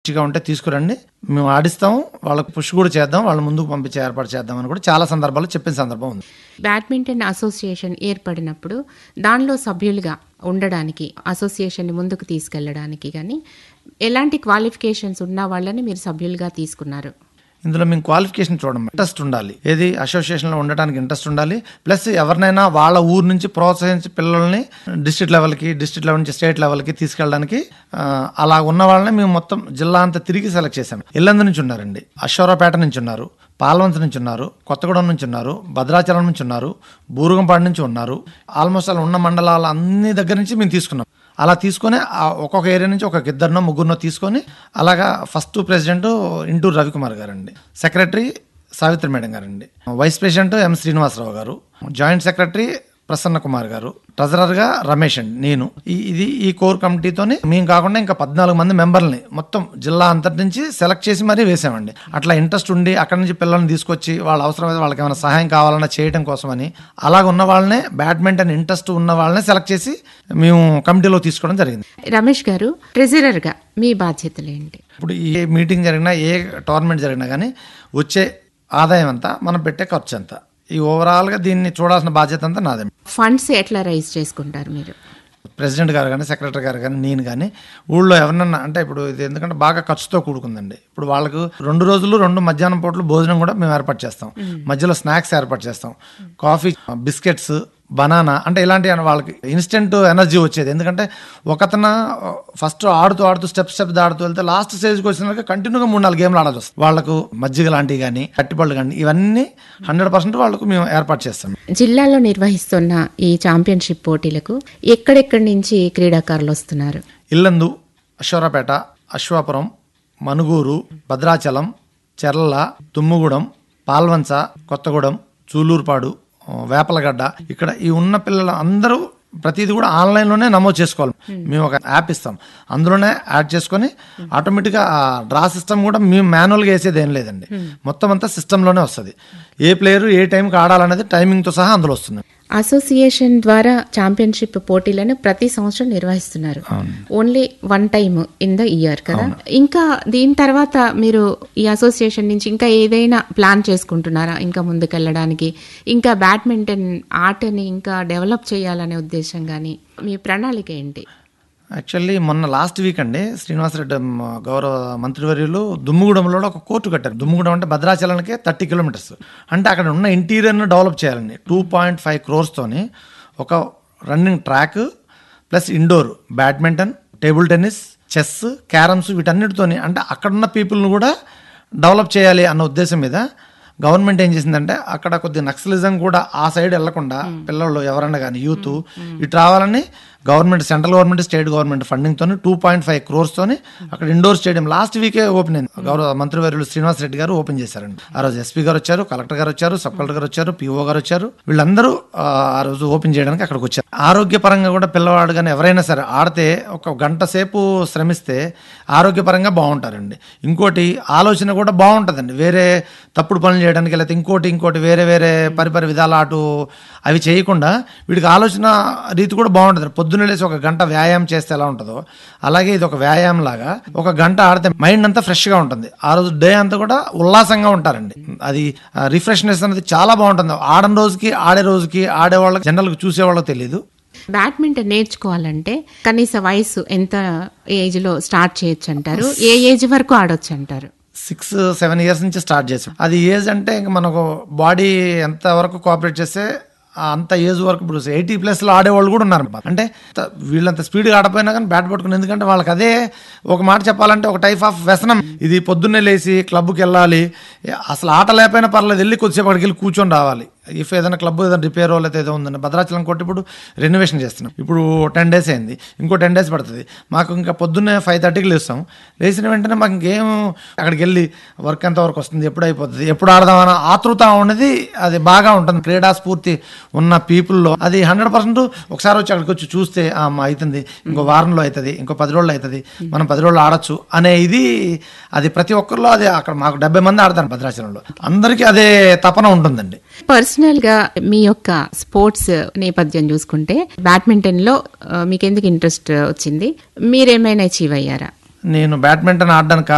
మంచిగా ఉంటే తీసుకురండి మేము ఆడిస్తాం వాళ్ళకు పుష్ కూడా చేద్దాం వాళ్ళ ముందుకు పంపించే ఏర్పాటు చేద్దాం అని కూడా చాలా సందర్భాల్లో చెప్పిన సందర్భం ఉంది బ్యాడ్మింటన్ అసోసియేషన్ ఏర్పడినప్పుడు దానిలో సభ్యులుగా ఉండడానికి అసోసియేషన్ని ముందుకు తీసుకెళ్ళడానికి కానీ ఎలాంటి క్వాలిఫికేషన్స్ ఉన్న వాళ్ళని మీరు సభ్యులుగా తీసుకున్నారు ఇందులో మేము క్వాలిఫికేషన్ చూడడం ఇంట్రెస్ట్ ఉండాలి ఏది అసోసియేషన్లో ఉండటానికి ఇంట్రెస్ట్ ఉండాలి ప్లస్ ఎవరినైనా వాళ్ళ ఊరు నుంచి ప్రోత్సహించి పిల్లల్ని డిస్ట్రిక్ట్ లెవెల్కి డిస్ట్రిక్ట్ లెవెల్ నుంచి స్టేట్ లెవెల్కి తీసుకెళ్ళడానికి ఆ, అలా ఉన్న వాళ్ళని మేము మొత్తం జిల్లా అంతా తిరిగి సెలెక్ట్ చేసాం ఇల్లందు నుంచి ఉన్నారండి అశ్వరాపేట నుంచి ఉన్నారు పాల్వంచ నుంచి ఉన్నారు కొత్తగూడెం నుంచి ఉన్నారు భద్రాచలం నుంచి ఉన్నారు బూరుగంపాడు నుంచి ఉన్నారు ఆల్మోస్ట్ అలా ఉన్న మండలాల అన్ని దగ్గర నుంచి మేము తీసుకున్నాం అలా తీసుకొని ఆ ఒక్కొక్క ఏరియా నుంచి ఒక ఇద్దరినో ముగ్గురునో తీసుకొని అలాగా ఫస్ట్ ప్రెసిడెంట్ ఇంటూరు రవికుమార్ గారండి సెక్రటరీ సావిత్రి మేడం గారండి వైస్ ప్రెసిడెంట్ ఎం శ్రీనివాసరావు గారు జాయింట్ సెక్రటరీ ప్రసన్న కుమార్ గారు ట్రెజరర్ గా రమేష్ అండి నేను ఈ- ఇది ఈ కోర్ కమిటీతోని మేము కాకుండా ఇంకా పద్నాలుగు మంది మెంబర్లని మొత్తం జిల్లా అంతటి నుంచి సెలెక్ట్ చేసి మరీ వేసామండి అట్లా ఇంట్రెస్ట్ ఉండి అక్కడ నుంచి పిల్లల్ని తీసుకొచ్చి వాళ్ళ అవసరమైతే వాళ్ళకి ఏమైనా సహాయం కావాలన్నా చేయడం కోసమని అలాగ ఉన్న వాళ్ళనే బ్యాడ్మింటన్ ఇంట్రెస్ట్ ఉన్న వాళ్ళనే సెలెక్ట్ చేసి మేము కమిటీలో తీసుకోవడం జరిగింది రమేష్ గారు ట్రెజరర్గా మీ బాధ్యతలు ఏంటి ఇప్పుడు ఏ మీటింగ్ జరిగినా ఏ టోర్నమెంట్ జరిగినా కానీ వచ్చే ఆదాయం అంతా మనం పెట్టే ఖర్చు ఎంత ఈ ఓవరాల్గా దీన్ని చూడాల్సిన బాధ్యత అంతా నాదే ఫండ్స్ ఎట్లా రైజ్ చేసుకుంటారు మీరు ప్రెసిడెంట్ గారు కానీ సెక్రటరీ గారు కానీ నేను కానీ ఊళ్ళో ఎవరన్నా అంటే ఇప్పుడు ఇది ఎందుకంటే బాగా ఖర్చుతో కూడుకుందండి ఇప్పుడు వాళ్ళకు రెండు రోజులు రెండు మధ్యాహ్నం పూటలు భోజనం కూడా మేము ఏర్పాటు చేస్తాం మధ్యలో స్నాక్స్ ఏర్పాటు చేస్తాం కాఫీ బిస్కెట్స్ బనానా అంటే ఇలాంటి వాళ్ళకి ఇన్స్టెంట్ ఎనర్జీ వచ్చేది ఎందుకంటే ఒకతన ఫస్ట్ ఆడుతూ ఆడుతూ స్టెప్ స్టెప్ దాడుతూ వెళ్తే లాస్ట్ స్టేజ్కి వచ్చినాక కంటిన్యూగా మూడు నాలుగు గేమ్లు ఆడాల్సి వస్తుంది వాళ్ళకు మజ్జిగ లాంటివి కానీ కట్టిపళ్ళు కానీ ఇవన్నీ హండ్రెడ్ పర్సెంట్ వాళ్ళకు మేము ఏర్పాటు చేస్తాం జిల్లాలో నిర్వహిస్తున్న ఈ ఛాంపియన్షిప్ పోటీలకు ఎక్కడెక్కడి నుంచి క్రీడాకారులు వస్తున్నారు ఇల్లందు అశ్వరాపేట అశ్వాపురం మనుగూరు భద్రాచలం చెర్ల తుమ్ముగూడెం పాల్వంచ కొత్తగూడెం చూలూరుపాడు ఆ, వేపలగడ్డ ఇక్కడ ఈ ఉన్న పిల్లలు అందరూ ప్రతిదీ కూడా ఆన్లైన్లోనే నమోదు చేసుకోవాలి మేము ఒక యాప్ ఇస్తాం అందులోనే యాడ్ చేసుకొని ఆటోమేటిక్గా ఆ డ్రా సిస్టమ్ కూడా మేము మాన్యువల్గా వేసేది ఏం లేదండి మొత్తం అంతా సిస్టంలోనే వస్తుంది ఏ ప్లేయర్ ఏ టైంకి ఆడాలనేది టైమింగ్తో సహా అందులో వస్తుంది అసోసియేషన్ ద్వారా ఛాంపియన్షిప్ పోటీలను ప్రతి సంవత్సరం నిర్వహిస్తున్నారు only one time in the year కదా ఇంకా దీని తర్వాత మీరు ఈ అసోసియేషన్ నుంచి ఇంకా ఏదైనా ప్లాన్ చేసుకుంటున్నారా ఇంకా ముందుకెళ్ళడానికి ఇంకా బ్యాడ్మింటన్ ఆటని ఇంకా డెవలప్ చేయాలనే ఉద్దేశం కానీ మీ ప్రణాళిక ఏంటి యాక్చువల్లీ మొన్న లాస్ట్ వీక్ అండి శ్రీనివాసరెడ్డి మ, గౌరవ మంత్రివర్యులు దుమ్ముగూడెంలో ఒక కోర్టు కట్టారు దుమ్ముగూడెం అంటే భద్రాచలానికి థర్టీ కిలోమీటర్స్ అంటే అక్కడ ఉన్న ఇంటీరియర్ను డెవలప్ చేయాలండి టూ పాయింట్ ఫైవ్ క్రోర్స్తోని ఒక running track plus indoor badminton table tennis chess carroms వీటన్నిటితోని అంటే అక్కడున్న పీపుల్ని కూడా డెవలప్ చేయాలి అన్న ఉద్దేశం మీద గవర్నమెంట్ ఏం చేసిందంటే అక్కడ కొద్ది నక్సలిజం కూడా ఆ సైడ్ వెళ్లకుండా పిల్లలు ఎవరన్నా కానీ యూత్ ఇటు రావాలని government central government state government funding తోని టూ పాయింట్ ఫైవ్ క్రోర్స్ తోని అక్కడ ఇండోర్ స్టేడియం లాస్ట్ వీకే ఓపెన్ అయింది గౌరవ మంత్రివర్యులు శ్రీనివాస్ రెడ్డి గారు ఓపెన్ చేశారండి ఆ రోజు ఎస్పీ గారు వచ్చారు కలెక్టర్ గారు వచ్చారు సబ్ కలెక్టర్ గారు వచ్చారు పిఓ గారు వచ్చారు వీళ్ళందరూ ఆ, ఆ రోజు ఓపెన్ చేయడానికి అక్కడికి వచ్చారు ఆరోగ్యపరంగా కూడా పిల్లవాడు కానీ ఎవరైనా సరే ఆడితే ఒక గంట సేపు శ్రమిస్తే ఆరోగ్యపరంగా బాగుంటారండి ఇంకోటి ఆలోచన కూడా బాగుంటుందండి వేరే తప్పుడు పనులు చేయడానికి లేకపోతే ఇంకోటి ఇంకోటి వేరే వేరే పరిపరి విధాల అటు అవి చేయకుండా వీడికి ఆలోచన రీతి కూడా బాగుంటుంది పొద్దున్న లేసి ఒక గంట వ్యాయామం చేస్తే ఎలా ఉంటుందో అలాగే ఇది ఒక వ్యాయామం లాగా ఒక గంట ఆడితే మైండ్ అంతా ఫ్రెష్గా ఉంటుంది ఆ రోజు డే అంతా కూడా ఉల్లాసంగా ఉంటారండి అది రిఫ్రెష్నెస్ అనేది చాలా బాగుంటుంది ఆడని రోజుకి ఆడే రోజుకి ఆడే వాళ్ళకి జనరల్గా చూసే వాళ్ళకి తెలియదు బ్యాడ్మింటన్ నేర్చుకోవాలంటే కనీస వయసు ఎంత ఏజ్ లో స్టార్ట్ చేయొచ్చు అంటారు ఏ ఏజ్ వరకు ఆడొచ్చు అంటారు సిక్స్ సెవెన్ ఇయర్స్ నుంచి స్టార్ట్ చేసాం అది ఏజ్ అంటే ఇంకా మనకు బాడీ ఎంత వరకు కోఆపరేట్ చేస్తే ఆ అంత ఏజ్ వరకు ఇప్పుడు ఎయిటీ ప్లస్లో ఆడేవాళ్ళు కూడా ఉన్నారు అంటే త- వీళ్ళంత స్పీడ్గా ఆడపోయినా కానీ బ్యాట్ పట్టుకుని ఎందుకంటే వాళ్ళకి అదే ఒక మాట చెప్పాలంటే ఒక టైప్ ఆఫ్ వ్యసనం ఇది పొద్దున్నే లేచి క్లబ్కి వెళ్ళాలి అసలు ఆట లేకపోయినా పర్లేదు వెళ్ళి కొద్దిసేపు అక్కడికి వెళ్ళి కూర్చొని రావాలి ఇఫ్ ఏదైనా క్లబ్ ఏదైనా రిపేర్ లేకపోతే ఏదో ఉందండి భద్రాచలం కొట్టి ఇప్పుడు రెనోవేషన్ చేస్తున్నాం ఇప్పుడు టెన్ డేస్ అయింది ఇంకో టెన్ డేస్ పడుతుంది మాకు ఇంకా పొద్దున్నే ఫైవ్ థర్టీకి లేస్తాం లేచిన వెంటనే మాకు ఇంకేం అక్కడికి వెళ్ళి వర్క్ ఎంత వరకు వస్తుంది ఎప్పుడు అయిపోతుంది ఎప్పుడు ఆడదామన్న ఆతృత ఉన్నది అది బాగా ఉంటుంది క్రీడా స్ఫూర్తి ఉన్న పీపుల్లో అది హండ్రెడ్ పర్సెంట్ ఒకసారి వచ్చి అక్కడికి వచ్చి చూస్తే ఆ, అమ్మ అవుతుంది ఇంకో వారంలో అవుతుంది ఇంకో పది రోజులు అవుతుంది మనం పది రోజులు ఆడొచ్చు అనే ఇది అది ప్రతి ఒక్కరిలో అది అక్కడ మాకు డెబ్బై మంది ఆడతారు భద్రాచలంలో అందరికీ అదే తపన ఉంటుందండి పర్సనల్ గా మీ యొక్క స్పోర్ట్స్ నేపథ్యం చూసుకుంటే బ్యాడ్మింటన్ లో ఆ, మీకు ఎందుకు ఇంట్రెస్ట్ వచ్చింది మీరేమైనా అచీవ్ అయ్యారా నేను బ్యాడ్మింటన్ ఆడడానికి